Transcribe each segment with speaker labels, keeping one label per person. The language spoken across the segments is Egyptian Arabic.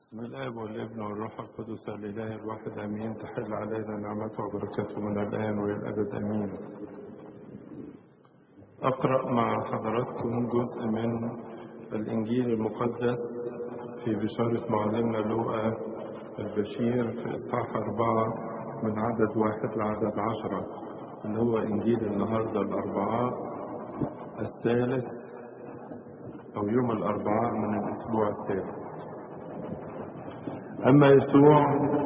Speaker 1: بسم الاب والابن والروح القدس الاله الواحد امين تحل علينا نعمته وبركاته من الان والى الابد امين اقرا مع حضراتكم جزء من الانجيل المقدس في بشاره معلمنا لوقا البشير في اصحاح اربعه من عدد واحد لعدد عشره اللي هو انجيل النهارده الاربعاء الثالث او يوم الاربعاء من الاسبوع الثالث أما يسوع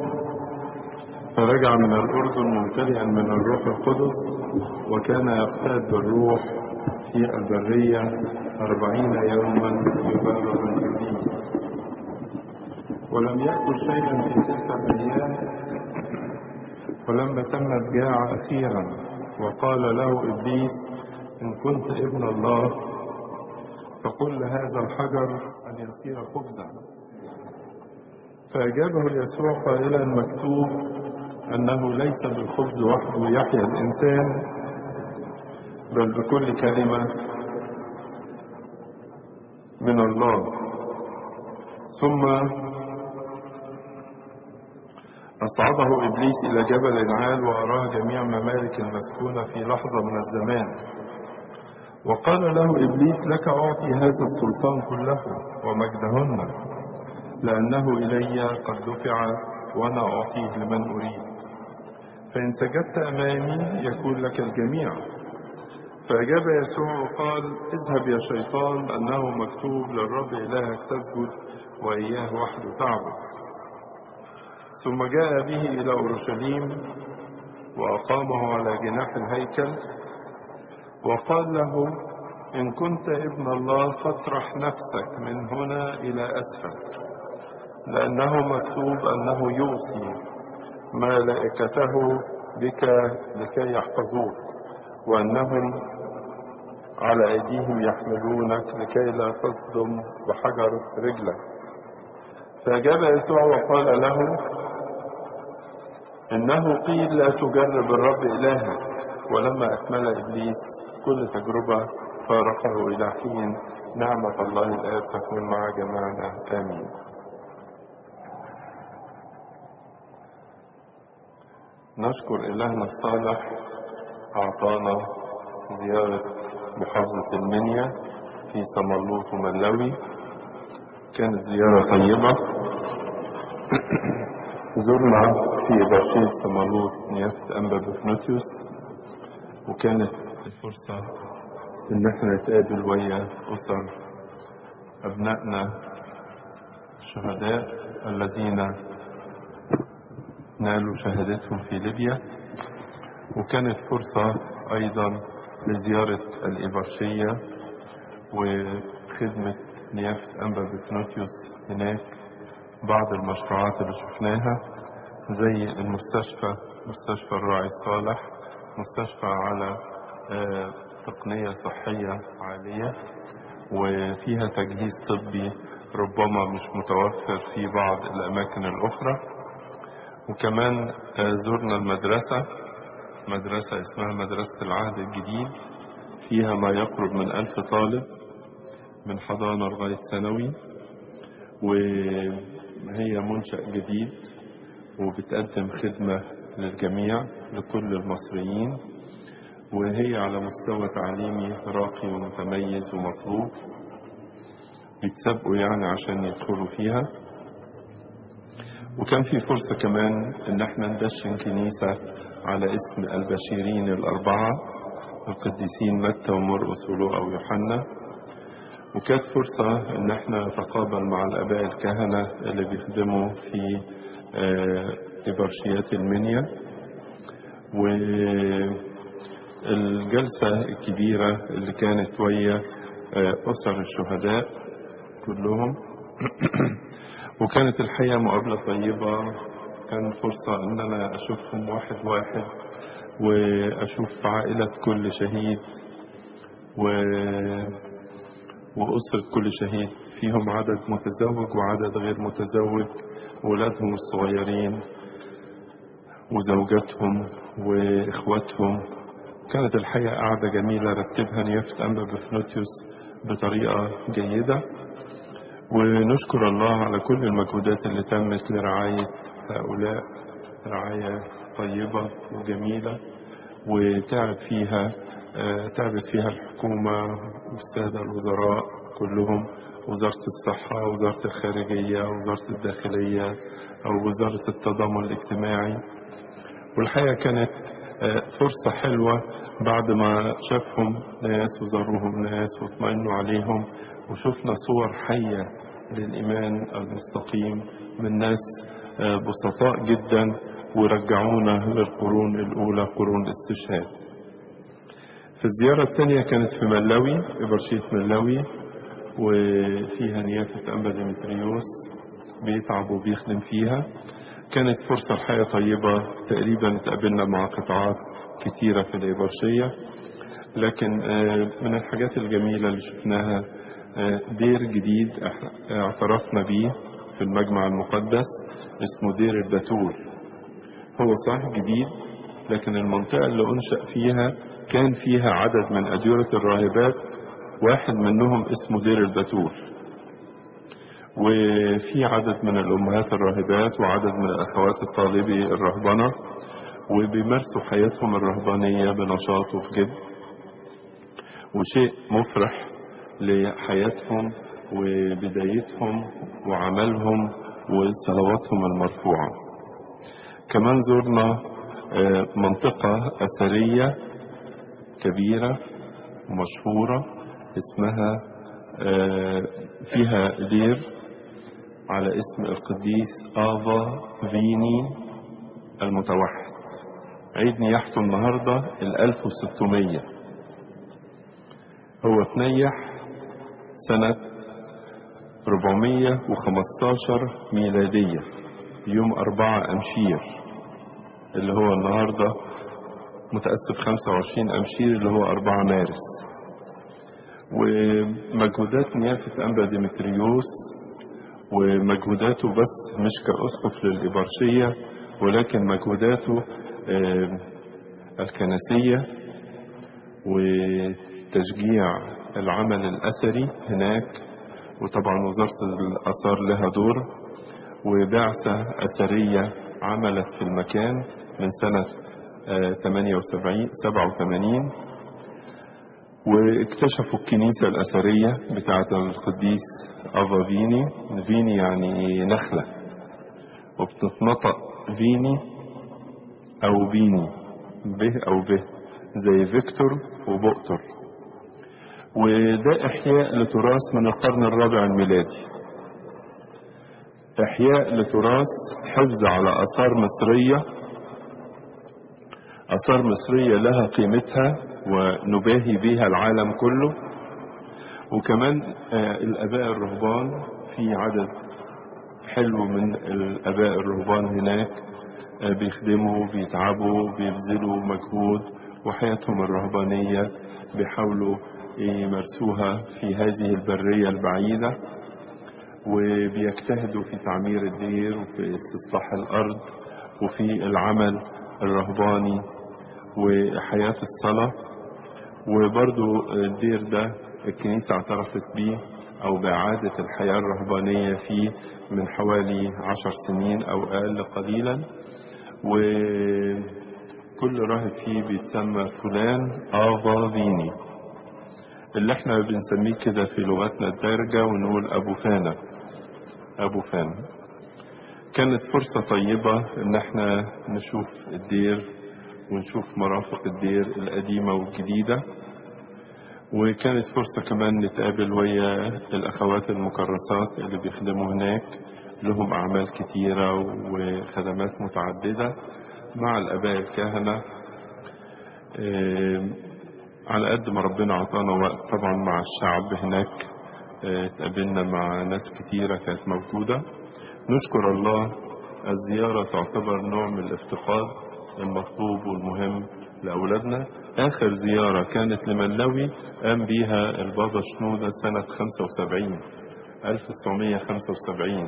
Speaker 1: فرجع من الأردن ممتلئا من الروح القدس وكان يقتاد بالروح في البرية أربعين يوما يبالغ من إبليس ولم يأكل شيئا في تلك الأيام ولما تمت جاع أخيرا وقال له إبليس إن كنت ابن الله فقل لهذا الحجر أن يصير خبزا فأجابه يسوع قائلا مكتوب أنه ليس بالخبز وحده يحيا الإنسان بل بكل كلمة من الله ثم أصعده إبليس إلى جبل عال وأراه جميع ممالك المسكونة في لحظة من الزمان وقال له إبليس لك أعطي هذا السلطان كله ومجدهن لأنه إلي قد دفع وأنا أعطيه لمن أريد فإن سجدت أمامي يكون لك الجميع فأجاب يسوع وقال اذهب يا شيطان أنه مكتوب للرب إلهك تسجد وإياه وحده تعبد ثم جاء به إلى أورشليم وأقامه على جناح الهيكل وقال له إن كنت ابن الله فاطرح نفسك من هنا إلى أسفل لأنه مكتوب أنه يوصي ملائكته بك لكي يحفظوك وأنهم على أيديهم يحملونك لكي لا تصدم بحجر رجلك فأجاب يسوع وقال له إنه قيل لا تجرب الرب إلهك ولما أكمل إبليس كل تجربة فارقه إلى حين نعمة الله الآب تكون مع جميعنا آمين نشكر إلهنا الصالح أعطانا زيارة محافظة المنيا في سملوط وملاوي كانت زيارة طيبة زرنا في برشيد سملوط نيافة أنبا بفنوتيوس وكانت الفرصة إن احنا نتقابل ويا أسر أبنائنا الشهداء الذين نالوا شهادتهم في ليبيا وكانت فرصة أيضا لزيارة الإبرشية وخدمة نيافة أنبا بفنوتيوس هناك بعض المشروعات اللي شفناها زي المستشفى مستشفى الراعي الصالح مستشفى على تقنية صحية عالية وفيها تجهيز طبي ربما مش متوفر في بعض الأماكن الأخرى وكمان زرنا المدرسة مدرسة اسمها مدرسة العهد الجديد فيها ما يقرب من ألف طالب من حضانة لغاية ثانوي وهي منشأ جديد وبتقدم خدمة للجميع لكل المصريين وهي على مستوى تعليمي راقي ومتميز ومطلوب بيتسابقوا يعني عشان يدخلوا فيها وكان في فرصة كمان ان احنا ندشن كنيسة على اسم البشيرين الاربعة القديسين متى ومرقس ولوقا ويوحنا وكانت فرصة ان احنا نتقابل مع الاباء الكهنة اللي بيخدموا في ابرشيات المنيا والجلسة الكبيرة اللي كانت ويا اسر الشهداء كلهم وكانت الحقيقة مقابلة طيبة كان فرصة ان انا اشوفهم واحد واحد واشوف عائلة كل شهيد و... وأسرة كل شهيد فيهم عدد متزوج وعدد غير متزوج ولادهم الصغيرين وزوجاتهم وإخواتهم كانت الحقيقة قعدة جميلة رتبها نيافة أنبا بفنوتيوس بطريقة جيدة ونشكر الله على كل المجهودات اللي تمت لرعاية هؤلاء رعاية طيبة وجميلة وتعب فيها تعبت فيها الحكومة والسادة الوزراء كلهم وزارة الصحة وزارة الخارجية وزارة الداخلية أو وزارة التضامن الاجتماعي والحقيقة كانت فرصة حلوة بعد ما شافهم ناس وزاروهم ناس واطمئنوا عليهم وشفنا صور حية للإيمان المستقيم من ناس بسطاء جدا ورجعونا للقرون الأولى قرون الاستشهاد في الزيارة الثانية كانت في ملاوي إبرشية ملاوي وفيها نيافة أنبا ديمتريوس بيتعب وبيخدم فيها كانت فرصة الحقيقة طيبة تقريبا اتقابلنا مع قطاعات كتيرة في الإبرشية لكن من الحاجات الجميلة اللي شفناها دير جديد اعترفنا بيه في المجمع المقدس اسمه دير البتول هو صحيح جديد لكن المنطقة اللي أنشأ فيها كان فيها عدد من أديرة الراهبات واحد منهم اسمه دير البتول وفي عدد من الأمهات الراهبات وعدد من الأخوات الطالبي الرهبنة وبيمارسوا حياتهم الرهبانية بنشاط وبجد وشيء مفرح لحياتهم وبدايتهم وعملهم وصلواتهم المرفوعة كمان زرنا منطقة أثرية كبيرة ومشهورة اسمها فيها دير على اسم القديس آفا فيني المتوحد عيد نياحته النهاردة ال 1600 هو تنيح سنة 415 ميلادية يوم 4 أمشير اللي هو النهاردة متأسف 25 أمشير اللي هو 4 مارس ومجهودات نيافة أنبا ديمتريوس ومجهوداته بس مش كأسقف للإبرشية ولكن مجهوداته الكنسية وتشجيع العمل الأثري هناك وطبعا وزارة الآثار لها دور وبعثة أثرية عملت في المكان من سنة 78 87 واكتشفوا الكنيسة الأثرية بتاعة القديس أفا فيني فيني يعني نخلة وبتتنطق فيني أو بيني به أو به زي فيكتور وبؤتر وده إحياء لتراث من القرن الرابع الميلادي إحياء لتراث حفظ على آثار مصرية آثار مصرية لها قيمتها ونباهي بها العالم كله وكمان الآباء الرهبان في عدد حلو من الآباء الرهبان هناك بيخدموا بيتعبوا بيبذلوا مجهود وحياتهم الرهبانية بيحاولوا يمارسوها في هذه البرية البعيدة وبيجتهدوا في تعمير الدير وفي استصلاح الأرض وفي العمل الرهباني وحياة الصلاة وبرضو الدير ده الكنيسة اعترفت بيه أو بإعادة الحياة الرهبانية فيه من حوالي عشر سنين أو أقل قليلا وكل راهب فيه بيتسمى فلان آفا فيني اللي احنا بنسميه كده في لغتنا الدارجة ونقول أبو فانا أبو فانا كانت فرصة طيبة إن احنا نشوف الدير ونشوف مرافق الدير القديمة والجديدة وكانت فرصة كمان نتقابل ويا الأخوات المكرسات اللي بيخدموا هناك لهم أعمال كتيرة وخدمات متعددة مع الآباء الكهنة على قد ما ربنا عطانا وقت طبعا مع الشعب هناك اتقابلنا مع ناس كتيرة كانت موجودة نشكر الله الزيارة تعتبر نوع من الافتقاد المطلوب والمهم لأولادنا آخر زيارة كانت لملاوي قام بيها البابا شنودة سنة 75 1975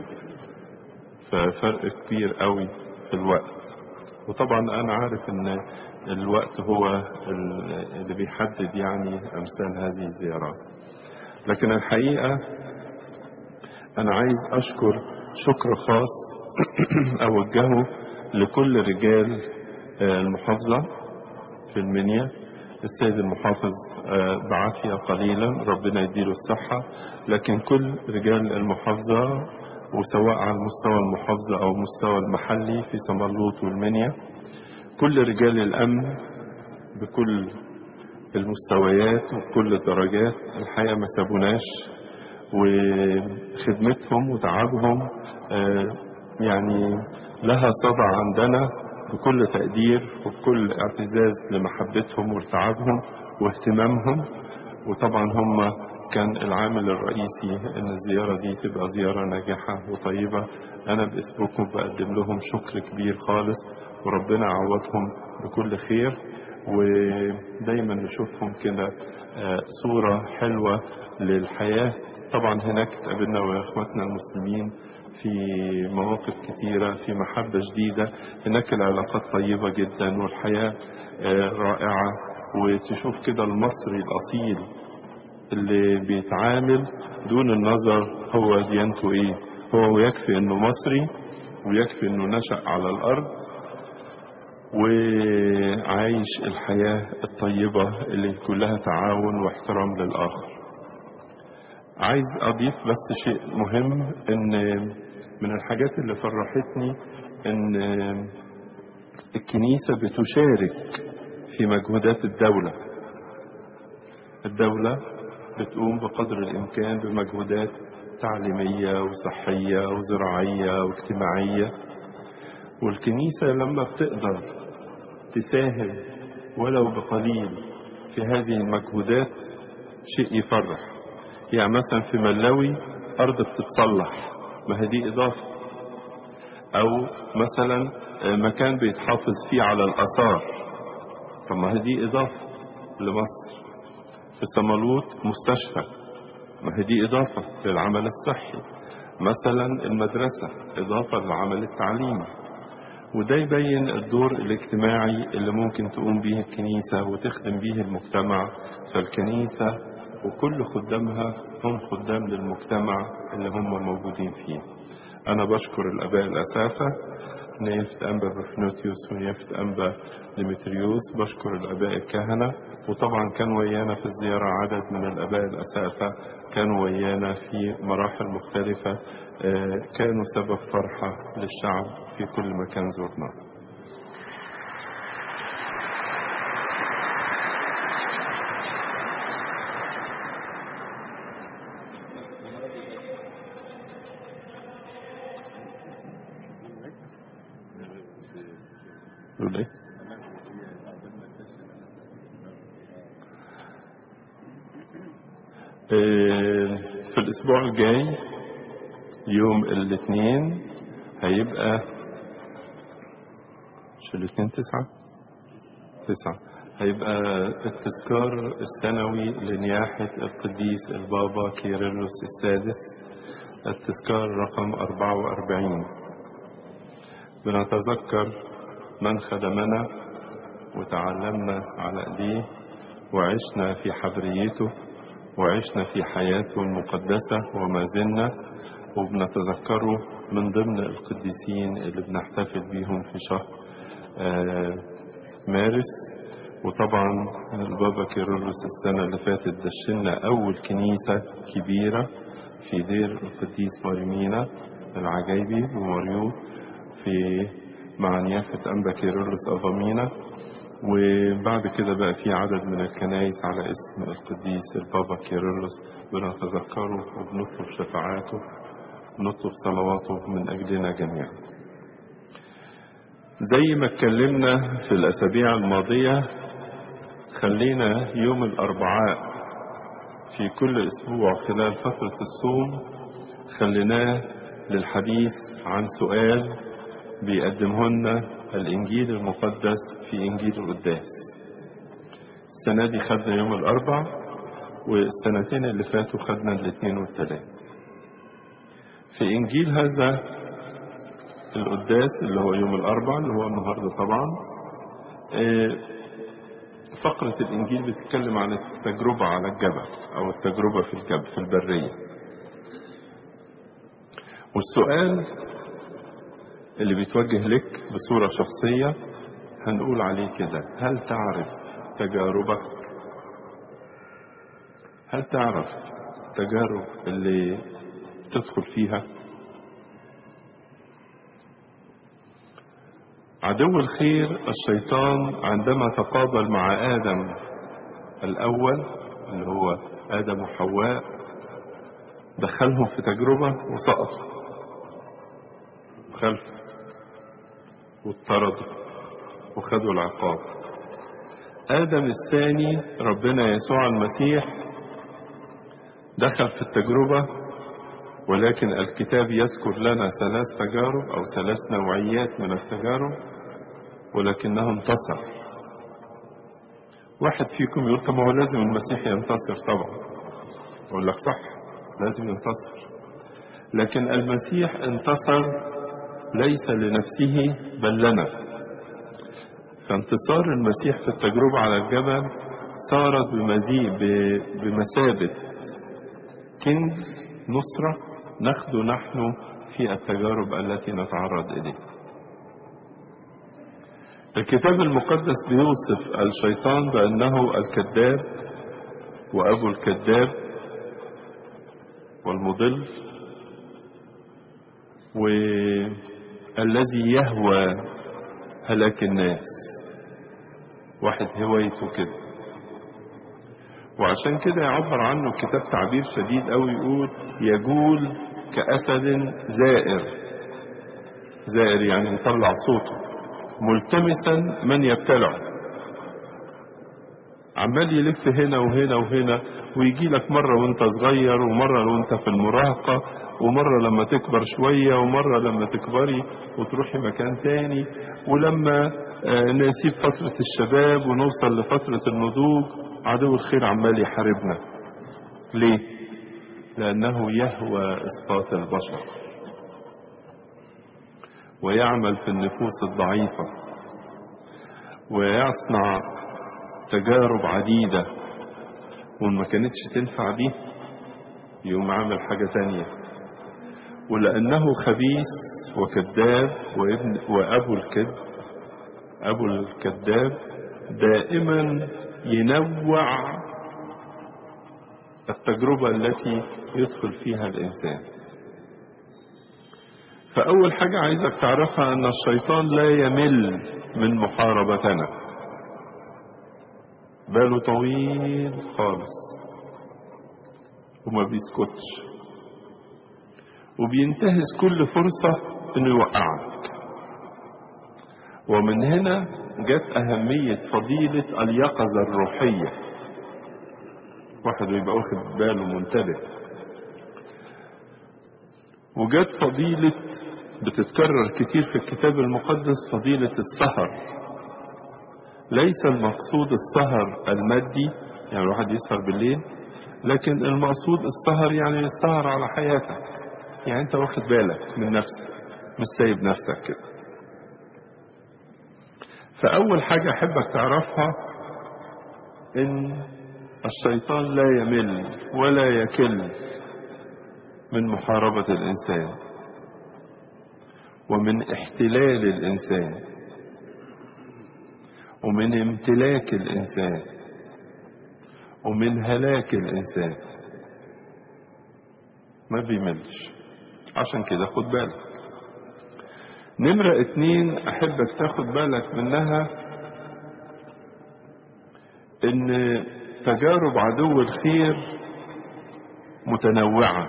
Speaker 1: ففرق كبير قوي في الوقت وطبعا أنا عارف إن الوقت هو اللي بيحدد يعني أمثال هذه الزيارات لكن الحقيقة أنا عايز أشكر شكر خاص أوجهه لكل رجال المحافظة في المنيا السيد المحافظ بعافية قليلا ربنا يديله الصحة لكن كل رجال المحافظة وسواء على مستوى المحافظة أو مستوى المحلي في سمرلوط والمنيا كل رجال الأمن بكل المستويات وكل الدرجات الحقيقة ما سابوناش وخدمتهم وتعبهم يعني لها صدى عندنا بكل تقدير وبكل اعتزاز لمحبتهم وتعبهم واهتمامهم وطبعا هم كان العامل الرئيسي ان الزيارة دي تبقى زيارة ناجحة وطيبة انا باسمكم بقدم لهم شكر كبير خالص وربنا يعوضهم بكل خير ودايما نشوفهم كده صورة حلوة للحياة طبعا هناك اتقابلنا واخواتنا المسلمين في مواقف كتيرة في محبة جديدة هناك العلاقات طيبة جدا والحياة رائعة وتشوف كده المصري الأصيل اللي بيتعامل دون النظر هو ديانته ايه هو يكفي انه مصري ويكفي انه نشأ على الارض وعايش الحياة الطيبة اللي كلها تعاون واحترام للآخر عايز أضيف بس شيء مهم إن من الحاجات اللي فرحتني إن الكنيسة بتشارك في مجهودات الدولة الدولة بتقوم بقدر الإمكان بمجهودات تعليمية وصحية وزراعية واجتماعية والكنيسة لما بتقدر تساهم ولو بقليل في هذه المجهودات شيء يفرح يعني مثلا في ملاوي أرض بتتصلح ما هي دي إضافة أو مثلا مكان بيتحافظ فيه على الآثار طب ما هي دي إضافة لمصر في سمالوت مستشفى ما هي دي إضافة للعمل الصحي مثلا المدرسة إضافة للعمل التعليمي وده يبين الدور الاجتماعي اللي ممكن تقوم به الكنيسة وتخدم به المجتمع فالكنيسة وكل خدامها هم خدام للمجتمع اللي هم موجودين فيه أنا بشكر الآباء الأسافة نيافة أنبا بفنوتيوس ونيافة أنبا ديمتريوس بشكر الآباء الكهنة وطبعا كان ويانا في الزيارة عدد من الآباء الأسافة كانوا ويانا في مراحل مختلفة كانوا سبب فرحة للشعب في كل مكان زرناه يقول ايه في الاسبوع الجاي يوم الاثنين هيبقى مش الاثنين تسعة تسعة هيبقى التذكار السنوي لنياحة القديس البابا كيرلس السادس التذكار رقم 44 بنتذكر من خدمنا وتعلمنا على ايديه وعشنا في حبريته وعشنا في حياته المقدسة وما زلنا وبنتذكره من ضمن القديسين اللي بنحتفل بيهم في شهر مارس وطبعا البابا كيرلس السنة اللي فاتت دشنا أول كنيسة كبيرة في دير القديس ماريمينا العجايبي وماريو في مع نيافة أنبا كيرلس أفامينا وبعد كده بقى في عدد من الكنائس على اسم القديس البابا كيرلس بنتذكره وبنطلب شفاعاته نطلب صلواته من أجلنا جميعا زي ما اتكلمنا في الأسابيع الماضية خلينا يوم الأربعاء في كل أسبوع خلال فترة الصوم خليناه للحديث عن سؤال بيقدمهن الإنجيل المقدس في إنجيل القداس السنة دي خدنا يوم الأربع والسنتين اللي فاتوا خدنا الاثنين والثلاث في إنجيل هذا القداس اللي هو يوم الأربع اللي هو النهاردة طبعا فقرة الإنجيل بتتكلم عن التجربة على الجبل أو التجربة في الجبل في البرية والسؤال اللي بيتوجه لك بصورة شخصية هنقول عليه كده هل تعرف تجاربك هل تعرف تجارب اللي تدخل فيها عدو الخير الشيطان عندما تقابل مع آدم الأول اللي هو آدم وحواء دخلهم في تجربة وسقطوا خلف واضطردوا وخدوا العقاب آدم الثاني ربنا يسوع المسيح دخل في التجربة ولكن الكتاب يذكر لنا ثلاث تجارب أو ثلاث نوعيات من التجارب ولكنه انتصر واحد فيكم يقول طب هو لازم المسيح ينتصر طبعا أقول لك صح لازم ينتصر لكن المسيح انتصر ليس لنفسه بل لنا فانتصار المسيح في التجربة على الجبل صارت بمزيد بمثابة كنز نصرة ناخده نحن في التجارب التي نتعرض إليها الكتاب المقدس بيوصف الشيطان بأنه الكذاب وأبو الكذاب والمضل والذي يهوى هلاك الناس واحد هوايته كده وعشان كده يعبر عنه الكتاب تعبير شديد قوي يقول يجول كأسد زائر زائر يعني مطلع صوته ملتمسا من يبتلعه عمال يلف هنا وهنا وهنا ويجي لك مرة وانت صغير ومرة وانت في المراهقة ومرة لما تكبر شوية ومرة لما تكبري وتروحي مكان تاني ولما نسيب فترة الشباب ونوصل لفترة النضوج عدو الخير عمال يحاربنا ليه؟ لأنه يهوى إسقاط البشر ويعمل في النفوس الضعيفة ويصنع تجارب عديدة وإن ما كانتش تنفع دي يقوم عامل حاجة تانية ولأنه خبيث وكذاب وابن وأبو الكذب أبو الكذاب دائما ينوع التجربة التي يدخل فيها الإنسان فأول حاجة عايزك تعرفها أن الشيطان لا يمل من محاربتنا باله طويل خالص وما بيسكتش وبينتهز كل فرصة انه يوقعك ومن هنا جت أهمية فضيلة اليقظة الروحية واحد يبقى واخد باله منتبه وجت فضيلة بتتكرر كتير في الكتاب المقدس فضيلة السهر ليس المقصود السهر المادي يعني الواحد يسهر بالليل لكن المقصود السهر يعني السهر على حياتك يعني انت واخد بالك من نفسك مش سايب نفسك كده فأول حاجة أحبك تعرفها إن الشيطان لا يمل ولا يكل من محاربة الإنسان ومن احتلال الإنسان ومن امتلاك الإنسان ومن هلاك الإنسان ما بيملش عشان كده خد بالك نمرة اتنين أحبك تاخد بالك منها إن تجارب عدو الخير متنوعة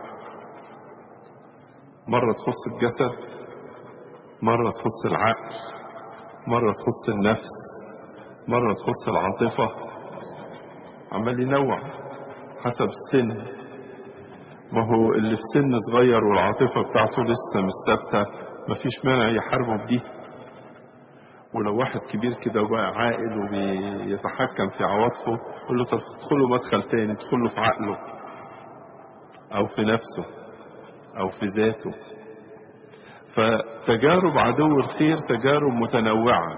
Speaker 1: مرة تخص الجسد مرة تخص العقل مرة تخص النفس مرة تخص العاطفة عمال ينوع حسب السن ما هو اللي في سن صغير والعاطفة بتاعته لسه مش ثابتة مفيش مانع يحاربه بدي ولو واحد كبير كده وبقى عاقل وبيتحكم في عواطفه يقول له تدخله مدخل تاني ادخله في عقله او في نفسه او في ذاته فتجارب عدو الخير تجارب متنوعة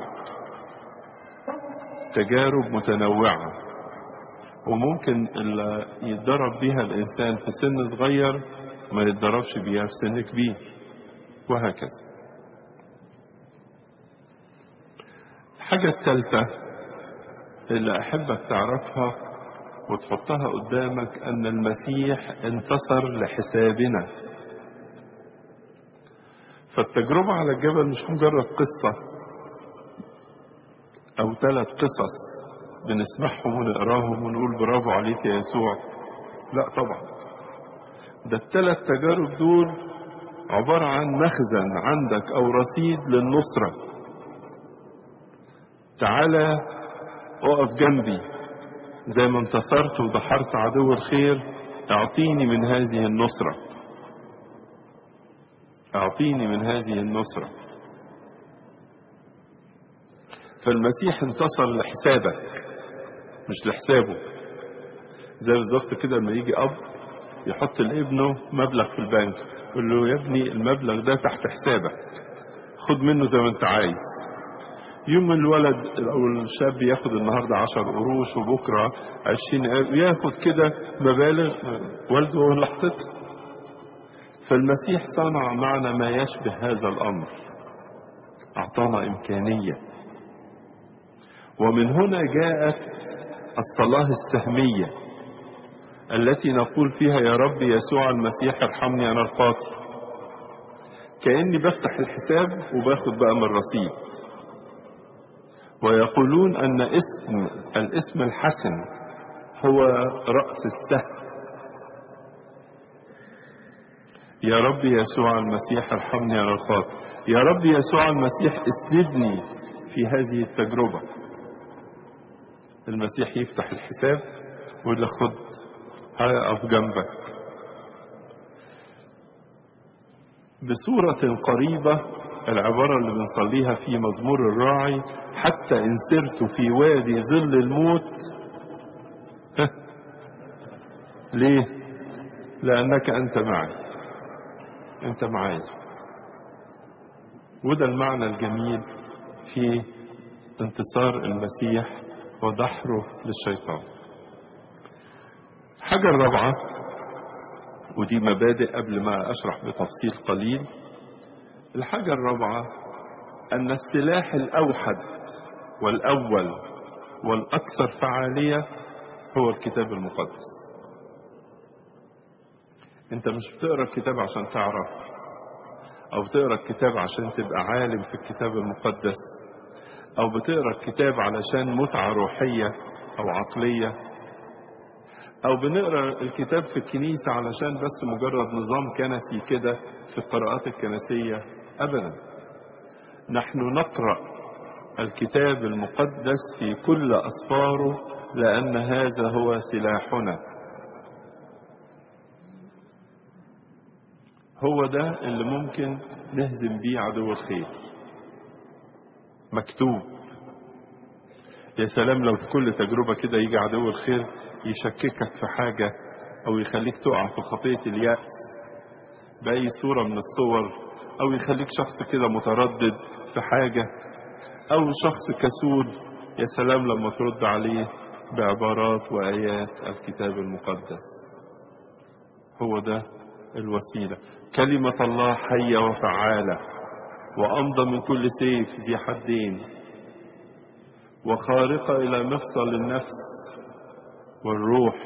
Speaker 1: تجارب متنوعة وممكن اللي يتدرب بيها الإنسان في سن صغير ما يتضربش بيها في سن كبير وهكذا الحاجة الثالثة اللي أحبك تعرفها وتحطها قدامك أن المسيح انتصر لحسابنا فالتجربة على الجبل مش مجرد قصة أو ثلاث قصص بنسمعهم ونقراهم ونقول برافو عليك يا يسوع لا طبعا ده الثلاث تجارب دول عبارة عن مخزن عندك أو رصيد للنصرة تعالى اقف جنبي زي ما انتصرت ودحرت عدو الخير اعطيني من هذه النصرة اعطيني من هذه النصرة فالمسيح انتصر لحسابك مش لحسابه زي بالظبط كده لما يجي اب يحط لابنه مبلغ في البنك يقول له يا ابني المبلغ ده تحت حسابك خد منه زي ما انت عايز يوم الولد او الشاب ياخد النهارده 10 قروش وبكره 20 ياخد كده مبالغ والده هو اللي حاططها فالمسيح صنع معنا ما يشبه هذا الامر اعطانا امكانيه ومن هنا جاءت الصلاه السهميه التي نقول فيها يا رب يسوع المسيح ارحمني انا الخاطي كاني بفتح الحساب وباخد بقى من الرصيد ويقولون أن اسم الاسم الحسن هو رأس السهم يا رب يسوع المسيح ارحمني على الخاطئ يا رب يسوع المسيح اسندني في هذه التجربة المسيح يفتح الحساب ويقول لك خد هقف جنبك بصورة قريبة العبارة اللي بنصليها في مزمور الراعي حتى إن سرت في وادي ظل الموت ليه لأنك أنت معي أنت معي وده المعنى الجميل في انتصار المسيح ودحره للشيطان الحاجة الرابعة ودي مبادئ قبل ما أشرح بتفصيل قليل الحاجة الرابعة أن السلاح الأوحد والأول والأكثر فعالية هو الكتاب المقدس أنت مش بتقرأ الكتاب عشان تعرف أو بتقرأ الكتاب عشان تبقى عالم في الكتاب المقدس أو بتقرأ الكتاب علشان متعة روحية أو عقلية أو بنقرأ الكتاب في الكنيسة علشان بس مجرد نظام كنسي كده في القراءات الكنسية أبدا نحن نقرأ الكتاب المقدس في كل أسفاره لأن هذا هو سلاحنا هو ده اللي ممكن نهزم بيه عدو الخير مكتوب يا سلام لو في كل تجربة كده يجي عدو الخير يشككك في حاجة أو يخليك تقع في خطية اليأس بأي صورة من الصور أو يخليك شخص كده متردد في حاجة أو شخص كسول يا سلام لما ترد عليه بعبارات وآيات الكتاب المقدس هو ده الوسيلة كلمة الله حية وفعالة وأمضى من كل سيف ذي حدين وخارقة إلى مفصل النفس والروح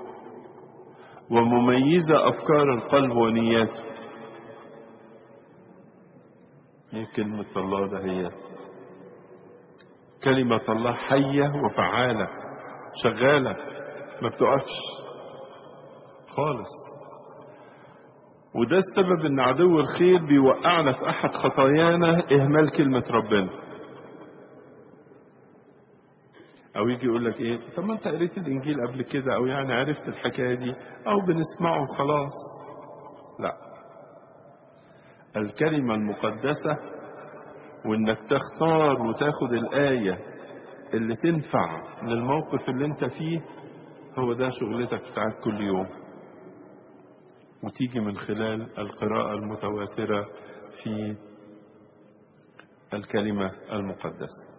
Speaker 1: ومميزة أفكار القلب ونياته هي كلمة الله ده هي كلمة الله حية وفعالة شغالة ما بتقفش خالص وده السبب ان عدو الخير بيوقعنا في احد خطايانا اهمال كلمة ربنا او يجي يقول لك ايه طب ما انت قريت الانجيل قبل كده او يعني عرفت الحكايه دي او بنسمعه خلاص لا الكلمه المقدسه وانك تختار وتاخد الايه اللي تنفع للموقف اللي انت فيه هو ده شغلتك بتاعت كل يوم وتيجي من خلال القراءه المتواتره في الكلمه المقدسه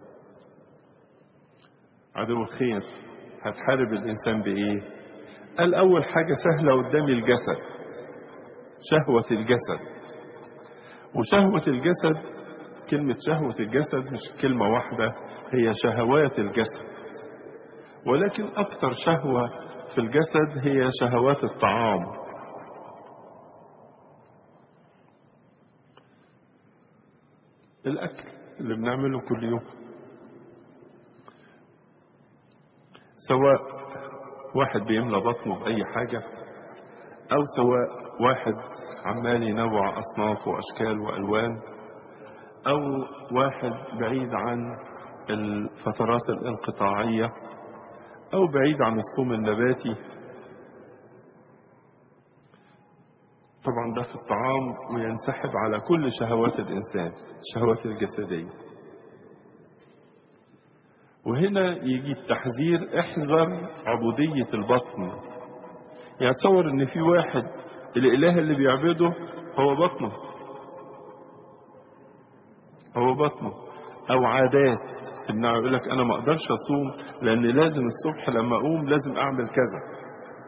Speaker 1: عدو الخير هتحارب الإنسان بإيه؟ قال أول حاجة سهلة قدام الجسد شهوة الجسد وشهوة الجسد كلمة شهوة الجسد مش كلمة واحدة هي شهوات الجسد ولكن أكثر شهوة في الجسد هي شهوات الطعام الأكل اللي بنعمله كل يوم سواء واحد بيملى بطنه بأي حاجة أو سواء واحد عمال ينوع أصناف وأشكال وألوان أو واحد بعيد عن الفترات الانقطاعية أو بعيد عن الصوم النباتي طبعا ده في الطعام وينسحب على كل شهوات الإنسان الشهوات الجسدية وهنا يجي التحذير احذر عبودية البطن يعني تصور ان في واحد الاله اللي بيعبده هو بطنه هو بطنه او عادات تمنعه يقول لك انا ما اقدرش اصوم لان لازم الصبح لما اقوم لازم اعمل كذا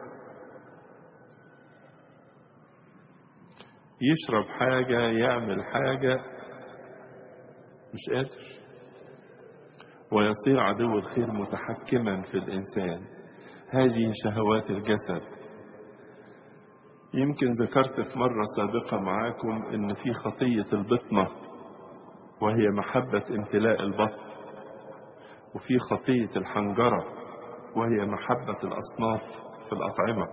Speaker 1: يشرب حاجة يعمل حاجة مش قادر ويصير عدو الخير متحكما في الإنسان هذه شهوات الجسد يمكن ذكرت في مرة سابقة معاكم إن في خطية البطنة وهي محبة امتلاء البطن وفي خطية الحنجرة وهي محبة الأصناف في الأطعمة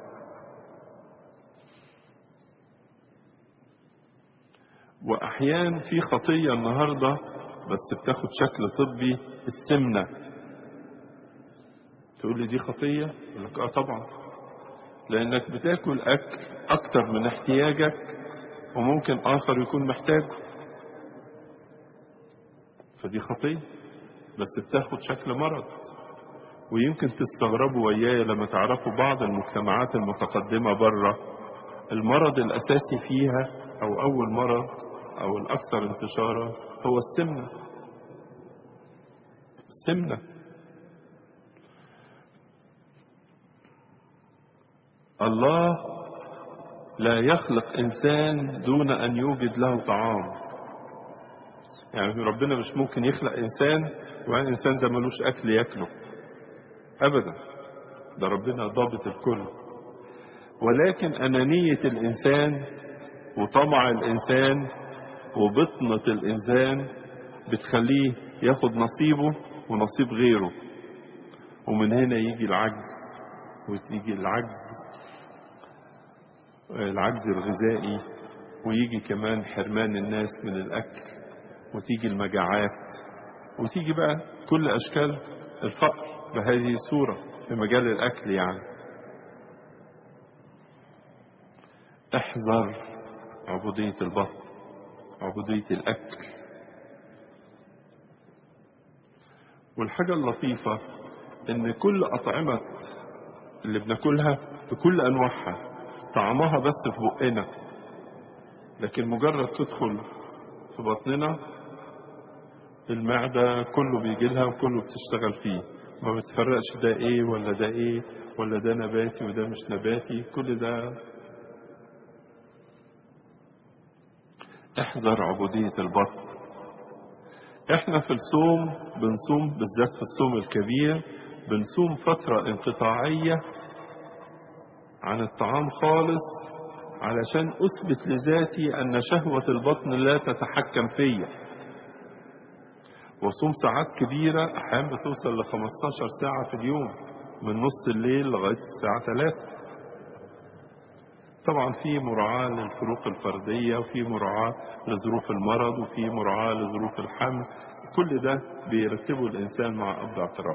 Speaker 1: وأحيان في خطية النهاردة بس بتاخد شكل طبي السمنة تقول لي دي خطية يقول لك اه طبعا لانك بتاكل اكل اكتر من احتياجك وممكن اخر يكون محتاجه فدي خطية بس بتاخد شكل مرض ويمكن تستغربوا وياي لما تعرفوا بعض المجتمعات المتقدمة بره المرض الأساسي فيها أو أول مرض أو الأكثر انتشارا هو السمنة السمنة الله لا يخلق إنسان دون أن يوجد له طعام يعني ربنا مش ممكن يخلق إنسان وعن الإنسان ده ملوش أكل يأكله أبدا ده ربنا ضابط الكل ولكن أنانية الإنسان وطمع الإنسان وبطنة الإنسان بتخليه ياخد نصيبه ونصيب غيره ومن هنا يجي العجز وتيجي العجز العجز الغذائي ويجي كمان حرمان الناس من الأكل وتيجي المجاعات وتيجي بقى كل أشكال الفقر بهذه الصورة في مجال الأكل يعني احذر عبودية البطن عبودية الأكل والحاجة اللطيفة إن كل أطعمة اللي بناكلها بكل أنواعها طعمها بس في بقنا لكن مجرد تدخل في بطننا المعدة كله بيجي لها وكله بتشتغل فيه ما بتفرقش ده ايه ولا ده ايه ولا ده نباتي وده مش نباتي كل ده احذر عبودية البطن احنا في الصوم بنصوم بالذات في الصوم الكبير بنصوم فترة انقطاعية عن الطعام خالص علشان اثبت لذاتي ان شهوة البطن لا تتحكم فيا وصوم ساعات كبيرة احيانا بتوصل ل 15 ساعة في اليوم من نص الليل لغاية الساعة 3 طبعا في مراعاة للفروق الفردية وفي مراعاة لظروف المرض وفي مراعاة لظروف الحمل كل ده بيرتبه الإنسان مع أب اعتراف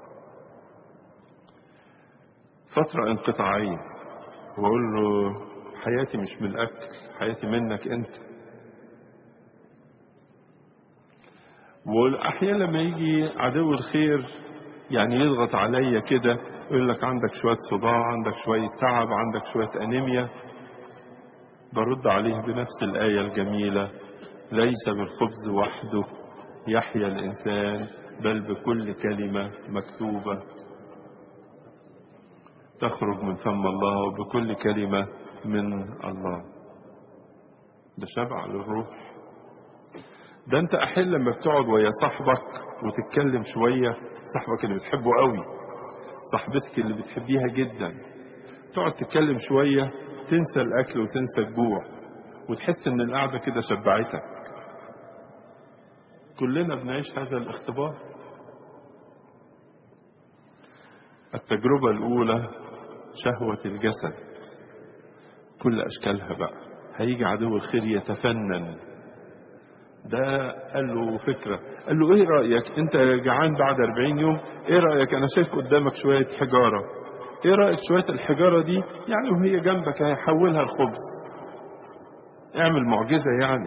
Speaker 1: فترة انقطاعية وأقول له حياتي مش من الأكل حياتي منك أنت والأحيانا لما يجي عدو الخير يعني يضغط عليا كده يقول لك عندك شوية صداع عندك شوية تعب عندك شوية أنيميا برد عليه بنفس الآية الجميلة ليس بالخبز وحده يحيا الإنسان بل بكل كلمة مكتوبة تخرج من فم الله وبكل كلمة من الله ده شبع للروح ده انت احيانا لما بتقعد ويا صاحبك وتتكلم شويه صاحبك اللي بتحبه قوي صاحبتك اللي بتحبيها جدا تقعد تتكلم شويه تنسى الاكل وتنسى الجوع وتحس ان القعده كده شبعتك كلنا بنعيش هذا الاختبار التجربه الاولى شهوه الجسد كل اشكالها بقى هيجي عدو الخير يتفنن ده قال له فكرة قال له ايه رأيك انت جعان بعد 40 يوم ايه رأيك انا شايف قدامك شوية حجارة ايه رأيك شوية الحجارة دي يعني وهي جنبك هيحولها الخبز اعمل معجزة يعني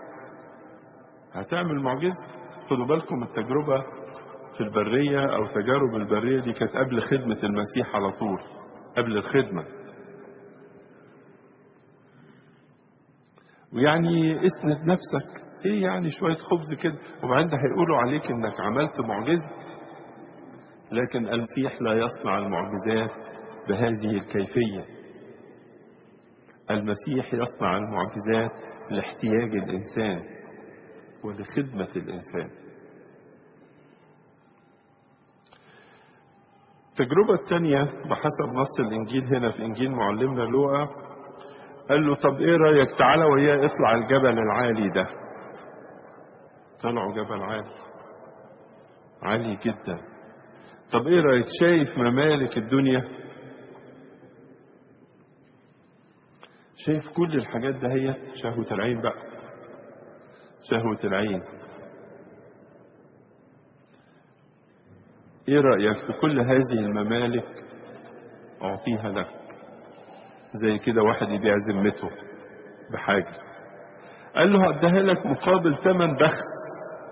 Speaker 1: هتعمل معجزة خدوا بالكم التجربة في البرية او تجارب البرية دي كانت قبل خدمة المسيح على طول قبل الخدمة ويعني اسند نفسك ايه يعني شوية خبز كده وبعدين هيقولوا عليك انك عملت معجزة لكن المسيح لا يصنع المعجزات بهذه الكيفية المسيح يصنع المعجزات لاحتياج الإنسان ولخدمة الإنسان التجربة الثانية بحسب نص الإنجيل هنا في إنجيل معلمنا لوقا قال له طب إيه رأيك تعالى وياه اطلع الجبل العالي ده طلعوا جبل عالي عالي جدا طب ايه رايك شايف ممالك الدنيا شايف كل الحاجات دهيت شهوة العين بقى شهوة العين ايه رأيك في كل هذه الممالك اعطيها لك زي كده واحد يبيع ذمته بحاجة قال له هديها لك مقابل ثمن بخس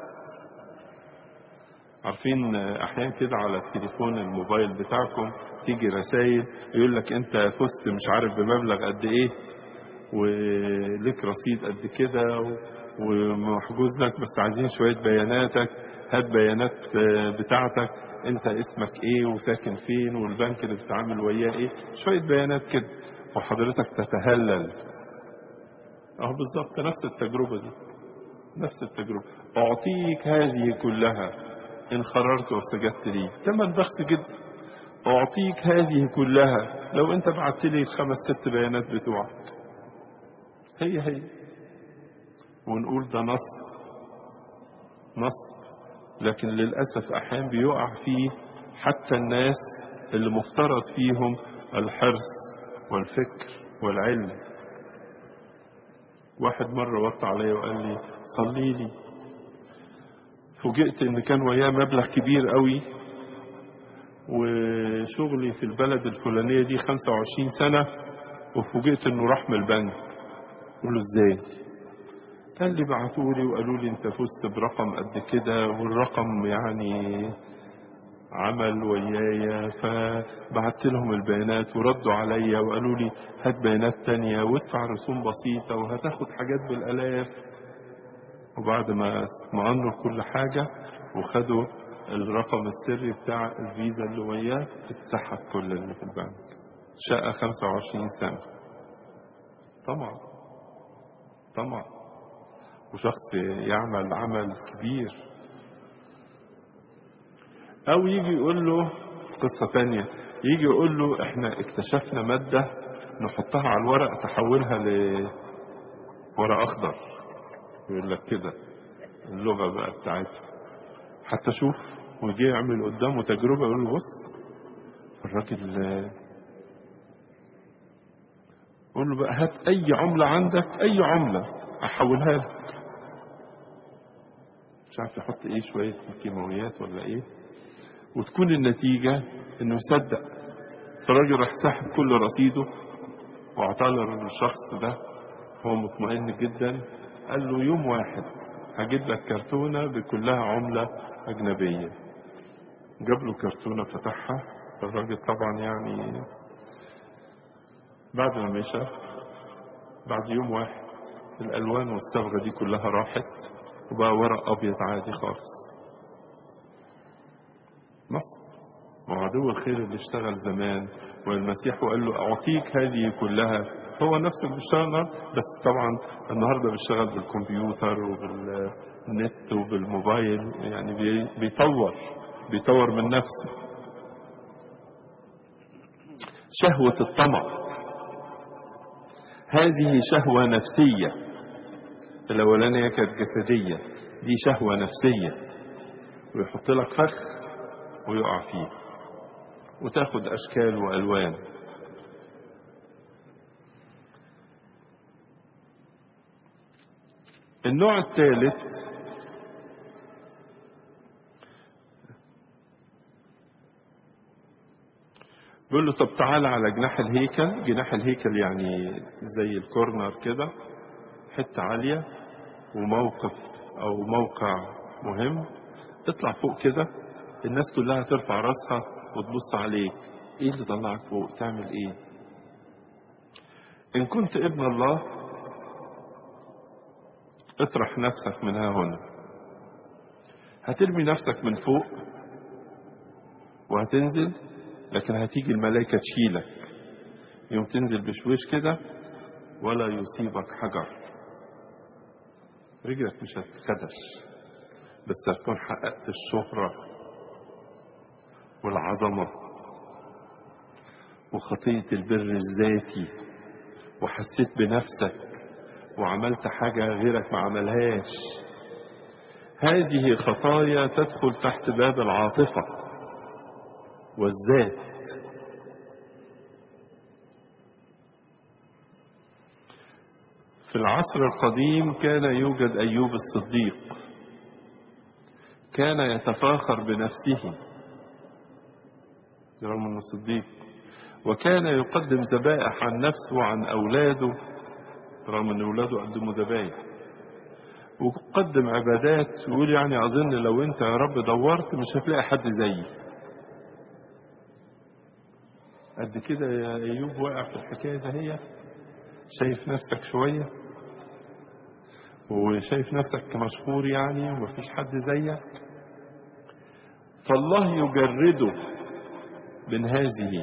Speaker 1: عارفين احيانا كده على التليفون الموبايل بتاعكم تيجي رسائل يقول لك انت فزت مش عارف بمبلغ قد ايه ولك رصيد قد كده ومحجوز لك بس عايزين شويه بياناتك هات بيانات بتاعتك انت اسمك ايه وساكن فين والبنك اللي بتتعامل وياه ايه شويه بيانات كده وحضرتك تتهلل اه بالظبط نفس التجربه دي نفس التجربه اعطيك هذه كلها إن خررت وسجدت لي ثمن بخس جدا أعطيك هذه كلها لو أنت بعت لي الخمس ست بيانات بتوعك هي هي ونقول ده نصب نصب لكن للأسف أحيانا بيقع فيه حتى الناس اللي مفترض فيهم الحرص والفكر والعلم واحد مرة وقت عليا وقال لي صلي لي فوجئت ان كان وياه مبلغ كبير قوي وشغلي في البلد الفلانية دي 25 سنة وفوجئت انه راح من البنك قول له ازاي قال لي بعتوا لي وقالوا لي انت فزت برقم قد كده والرقم يعني عمل ويايا فبعت لهم البيانات وردوا عليا وقالوا لي هات بيانات تانية وادفع رسوم بسيطة وهتاخد حاجات بالآلاف وبعد ما اطمئنوا كل حاجة وخدوا الرقم السري بتاع الفيزا اللي وياه اتسحب كل اللي في البنك شقة 25 سنة طمع طمع وشخص يعمل عمل كبير او يجي يقول له قصة تانية يجي يقول له احنا اكتشفنا مادة نحطها على الورق تحولها لورق اخضر يقول لك كده اللغة بقى بتاعته حتى شوف ويجي يعمل قدامه تجربة يقول له بص الراجل يقول له بقى هات أي عملة عندك أي عملة أحولها لك مش عارف يحط إيه شوية كيماويات ولا إيه وتكون النتيجة إنه يصدق فالراجل راح ساحب كل رصيده وأعطاه للشخص ده هو مطمئن جدا قال له يوم واحد هجيب لك كرتونة بكلها عملة أجنبية جاب له كرتونة فتحها الراجل طبعا يعني بعد ما مشى بعد يوم واحد الألوان والصبغة دي كلها راحت وبقى ورق أبيض عادي خالص نصب وعدو الخير اللي اشتغل زمان والمسيح وقال له أعطيك هذه كلها هو نفسه بيشتغل النهارده بس طبعا النهارده بيشتغل بالكمبيوتر وبالنت وبالموبايل يعني بي- بيطور بيطور من نفسه شهوة الطمع هذه شهوة نفسية الأولانية كانت جسدية دي شهوة نفسية ويحط لك فخ ويقع فيه وتاخد أشكال وألوان النوع الثالث بيقول له طب تعالى على جناح الهيكل جناح الهيكل يعني زي الكورنر كده حتة عالية وموقف أو موقع مهم اطلع فوق كده الناس كلها ترفع راسها وتبص عليك ايه اللي طلعك فوق تعمل ايه ان كنت ابن الله اطرح نفسك من ها هنا هترمي نفسك من فوق وهتنزل لكن هتيجي الملائكة تشيلك يوم تنزل بشويش كده ولا يصيبك حجر رجلك مش هتتخدش بس هتكون حققت الشهرة والعظمة وخطية البر الذاتي وحسيت بنفسك وعملت حاجة غيرك ما عملهاش هذه خطايا تدخل تحت باب العاطفة والذات في العصر القديم كان يوجد أيوب الصديق كان يتفاخر بنفسه رغم انه صديق وكان يقدم ذبائح عن نفسه وعن اولاده رغم ان اولاده قدموا ذبائح وقدم عبادات ويقول يعني اظن لو انت يا رب دورت مش هتلاقي حد زيي قد كده يا ايوب واقع في الحكايه ده هي شايف نفسك شويه وشايف نفسك مشهور يعني ومفيش حد زيك فالله يجرده من هذه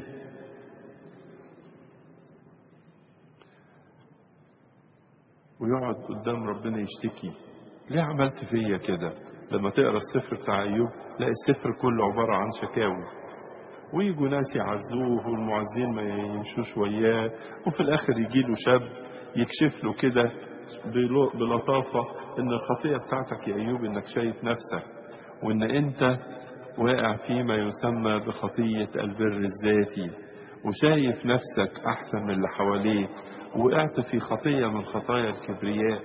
Speaker 1: ويقعد قدام ربنا يشتكي ليه عملت فيا كده لما تقرا السفر بتاع ايوب لا السفر كله عباره عن شكاوي ويجوا ناس يعزوه والمعزين ما يمشوش وياه وفي الاخر يجي له شاب يكشف له كده بلو- بلطافه ان الخطيه بتاعتك يا ايوب انك شايف نفسك وان انت واقع فيما يسمى بخطيه البر الذاتي وشايف نفسك احسن من اللي حواليك وقعت في خطيه من خطايا الكبرياء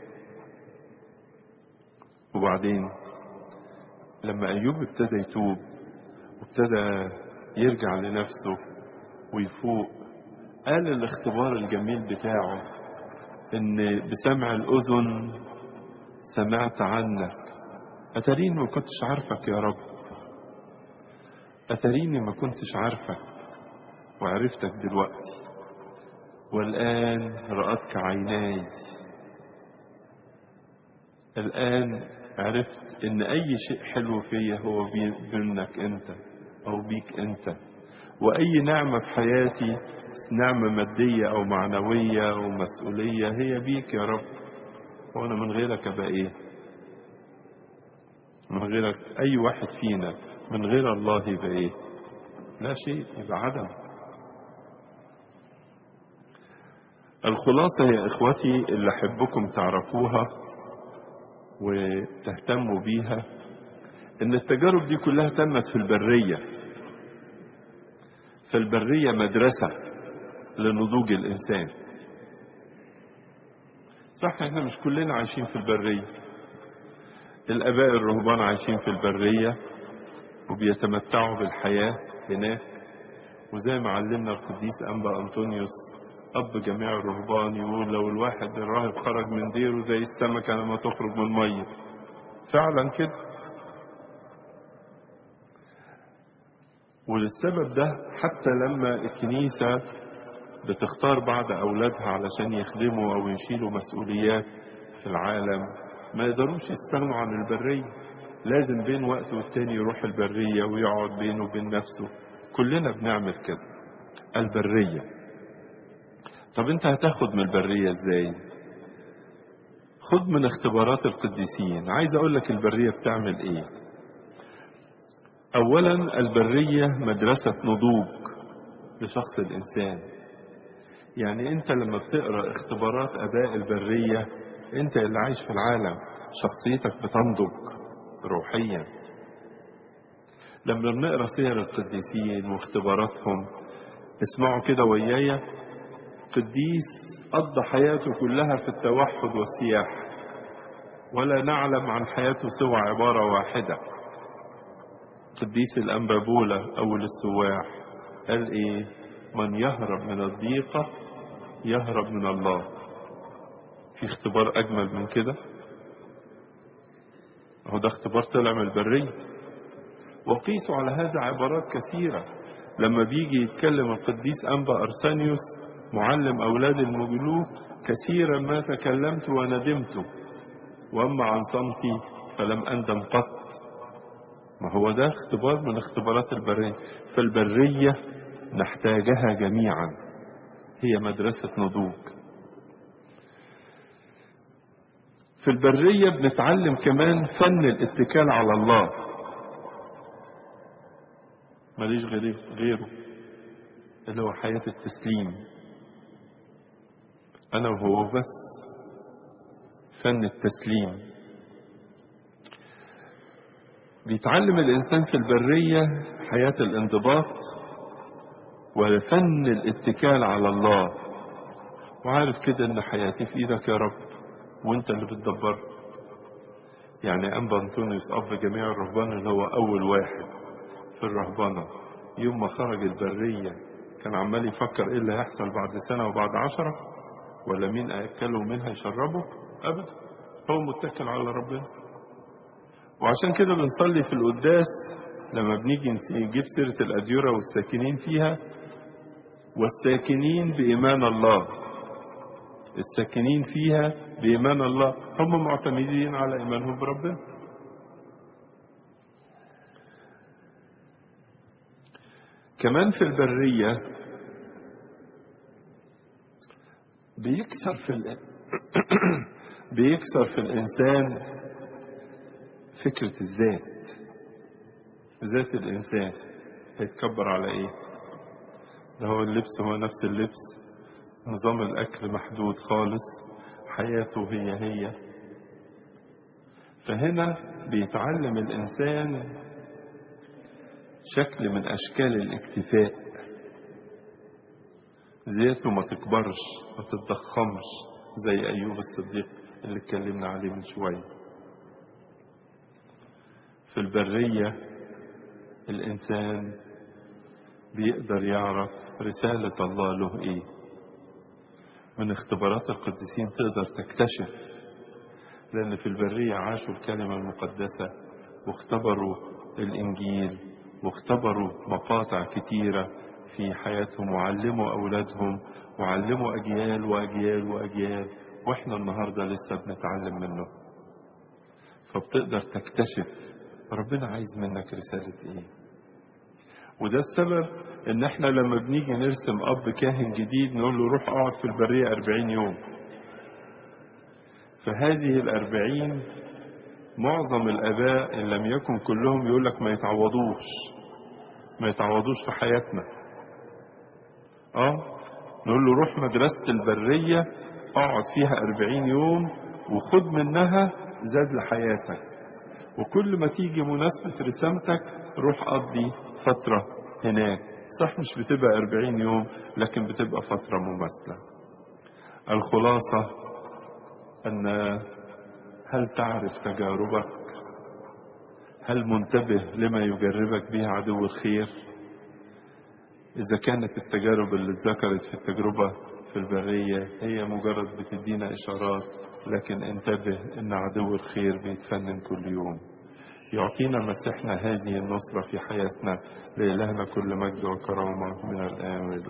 Speaker 1: وبعدين لما ايوب ابتدى يتوب وابتدى يرجع لنفسه ويفوق قال الاختبار الجميل بتاعه ان بسمع الاذن سمعت عنك اتريني ما كنتش عارفك يا رب اتريني ما كنتش عارفك وعرفتك دلوقتي والان رأتك عيناي الان عرفت ان اي شيء حلو فيا هو بي- منك انت او بيك انت واي نعمة في حياتي نعمة مادية او معنوية او مسؤولية هي بيك يا رب وانا من غيرك ابقى ايه من غيرك اي واحد فينا من غير الله يبقى ايه لا شيء يبقى عدم الخلاصة يا اخوتي اللي احبكم تعرفوها وتهتموا بيها ان التجارب دي كلها تمت في البرية فالبرية مدرسة لنضوج الانسان صح احنا مش كلنا عايشين في البرية الاباء الرهبان عايشين في البرية وبيتمتعوا بالحياة هناك وزي ما علمنا القديس أنبا أنطونيوس أب جميع الرهبان يقول لو الواحد الراهب خرج من ديره زي السمكة لما تخرج من مية فعلا كده وللسبب ده حتى لما الكنيسة بتختار بعض أولادها علشان يخدموا أو يشيلوا مسؤوليات في العالم ما يقدروش يستغنوا عن البرية لازم بين وقت والتاني يروح البرية ويقعد بينه وبين نفسه كلنا بنعمل كده البرية طب انت هتاخد من البرية ازاي خد من اختبارات القديسين عايز اقول لك البرية بتعمل ايه اولا البرية مدرسة نضوج لشخص الانسان يعني انت لما بتقرا اختبارات اباء البريه انت اللي عايش في العالم شخصيتك بتنضج روحيا لما بنقرا سير القديسين واختباراتهم اسمعوا كده ويايا قديس قضى حياته كلها في التوحد والسياحه ولا نعلم عن حياته سوى عباره واحده قديس الانبابوله اول السواح قال ايه من يهرب من الضيقه يهرب من الله في اختبار اجمل من كده هو ده اختبار طلع من البريه وقيسوا على هذا عبارات كثيره لما بيجي يتكلم القديس انبا ارسانيوس معلم اولاد المجلوك كثيرا ما تكلمت وندمت واما عن صمتي فلم اندم قط ما هو ده اختبار من اختبارات البريه فالبريه نحتاجها جميعا هي مدرسه نضوج في البرية بنتعلم كمان فن الاتكال على الله ماليش غيره غيره اللي هو حياة التسليم أنا وهو بس فن التسليم بيتعلم الإنسان في البرية حياة الانضباط وفن الاتكال على الله وعارف كده إن حياتي في إيدك يا رب وانت اللي بتدبر يعني انبا انطونيوس اب جميع الرهبان اللي هو اول واحد في الرهبنه يوم ما خرج البريه كان عمال يفكر ايه اللي هيحصل بعد سنه وبعد عشره ولا مين اكله منها يشربه ابدا هو متكل على ربنا وعشان كده بنصلي في القداس لما بنيجي نجيب سيره الاديره والساكنين فيها والساكنين بايمان الله الساكنين فيها بإيمان الله هم معتمدين على إيمانهم بربنا كمان في البرية بيكسر في ال... بيكسر في الإنسان فكرة الذات ذات الإنسان هيتكبر على إيه؟ ده هو اللبس هو نفس اللبس نظام الأكل محدود خالص حياته هي هي فهنا بيتعلم الإنسان شكل من أشكال الاكتفاء ذاته ما تكبرش ما تتضخمش زي أيوب الصديق اللي اتكلمنا عليه من شوية في البرية الإنسان بيقدر يعرف رسالة الله له إيه من اختبارات القديسين تقدر تكتشف لأن في البرية عاشوا الكلمة المقدسة واختبروا الإنجيل واختبروا مقاطع كتيرة في حياتهم وعلموا أولادهم وعلموا أجيال وأجيال وأجيال وإحنا النهاردة لسه بنتعلم منه فبتقدر تكتشف ربنا عايز منك رسالة إيه وده السبب ان احنا لما بنيجي نرسم اب كاهن جديد نقول له روح اقعد في البرية أربعين يوم فهذه الأربعين معظم الآباء إن لم يكن كلهم يقول لك ما يتعوضوش ما يتعوضوش في حياتنا اه نقول له روح مدرسة البرية اقعد فيها أربعين يوم وخد منها زاد لحياتك وكل ما تيجي مناسبة رسامتك روح قضي فترة هناك صح مش بتبقى أربعين يوم لكن بتبقى فترة مماثلة الخلاصة أن هل تعرف تجاربك هل منتبه لما يجربك به عدو الخير إذا كانت التجارب اللي اتذكرت في التجربة في البرية هي مجرد بتدينا إشارات لكن انتبه إن عدو الخير بيتفنن كل يوم يعطينا مسيحنا هذه النصرة في حياتنا لإلهنا كل مجد وكرامة من الآن